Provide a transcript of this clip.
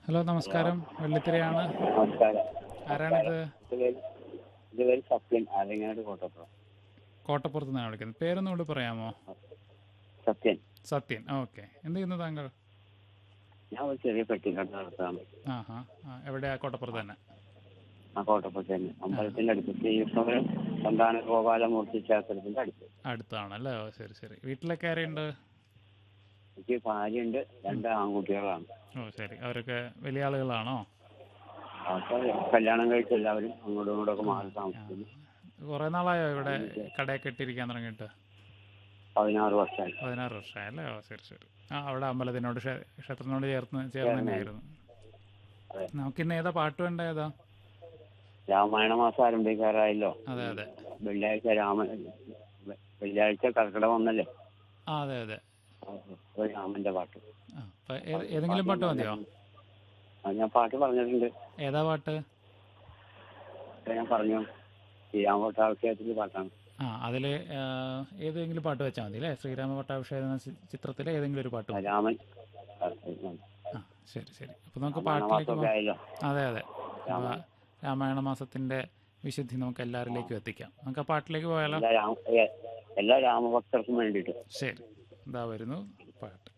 Hello നമസ്കാരം വെള്ളിത്തിരയാണ് നമസ്കാരം ആരാണിത് ഇത് പേര് ഇത് പേര് സത്യൻ ആലങ്ങാട് കോട്ടപ്പുറം കോട്ടപ്പുറത്ത് നിന്നാണ് വിളിക്കുന്നത് പേരൊന്നും കൂടി പറയാമോ സത്യൻ സത്യൻ ഓക്കെ എന്ത് ചെയ്യുന്നു താങ്കൾ ഞാൻ ഒരു ചെറിയ പെട്ടിക്കട നടത്താണ് ആ ഹാ ആ എവിടെയാ കോട്ടപ്പുറത്ത് തന്നെ ആ കോട്ടപ്പുറത്ത് തന്നെ അമ്പലത്തിന്റെ അടുത്ത് ശ്രീകൃഷ്ണപുരം സന്താന ഗോപാലമൂർത്തി ക്ഷേത്രത്തിന്റെ അടുത്ത് അടുത്താണല്ലേ ഓ ശരി ശരി വീട്ടിലൊക്കെ ആരെയുണ്ട് എനിക്ക് ഭാര്യയുണ്ട് രണ്ട് ആൺകുട്ടികളാണ് ഓ ശരി അവരൊക്കെ വലിയ ആളുകളാണോ അപ്പോൾ കല്യാണം കഴിച്ച് എല്ലാവരും അങ്ങോട്ടും ഇങ്ങോട്ടും ഒക്കെ മാറി ആ. താമസിക്കുന്നു കുറേ നാളായോ ഇവിടെ കടയൊക്കെ ഇട്ടിരിക്കാൻ തുടങ്ങിയിട്ട് പതിനാറ് വർഷമായി പതിനാറ് വർഷമായി അല്ലേ ഓ ശരി ശരി ആ അവിടെ അമ്പലത്തിനോട് ക്ഷേ- ക്ഷേത്രത്തിനോട് ചേർന്ന് ചേർന്ന് തന്നെയായിരുന്നു അതെ. നമുക്കിന്ന് ഏതാ പാട്ട് വേണ്ട ഏതാ രാമായണ മാസം ആരംഭിക്കാറായല്ലോ അതെ അതെ വെള്ളിയാഴ്ച രാമ വെള്ളിയാഴ്ച കർക്കിടകം വന്നല്ലേ ആ അതെ അതെ അപ്പോൾ രാമന്റെ പാട്ട് ആ അപ്പം ഏത് ഏതെങ്കിലും പാട്ട് മതിയോ ആ, ഞാൻ പാട്ട് പറഞ്ഞിട്ടുണ്ട് ഏതാ പാട്ട് ഇത് ഞാൻ പറഞ്ഞു ശ്രീരാമ പട്ടാഭിഷേകത്തിന്റെ പാട്ടാണ് ആ അതിൽ ഏതെങ്കിലും പാട്ട് വെച്ചാൽ മതി അല്ലേ ശ്രീരാമ പട്ടാഭിഷേകം എന്ന ചി- ചിത്രത്തിലെ ഏതെങ്കിലും ഒരു പാട്ട് മതി രാമൻ ആ ശരി ശരി അപ്പോൾ നമുക്ക് പാട്ടിലേക്ക് മാസമൊക്കെ പോകാം ആയല്ലോ അതെ അതെ അപ്പോൾ രാമായണ മാസത്തിൻ്റെ വിശുദ്ധി നമുക്ക് എല്ലാവരിലേക്കും എത്തിക്കാം നമുക്ക് ആ പാട്ടിലേക്ക് പോയാലോ എല്ലാ രാമ ഏ- എല്ലാ രാമഭക്തർക്കും വേണ്ടിയിട്ട് ശരി ഇതാ വരുന്നു പാട്ട്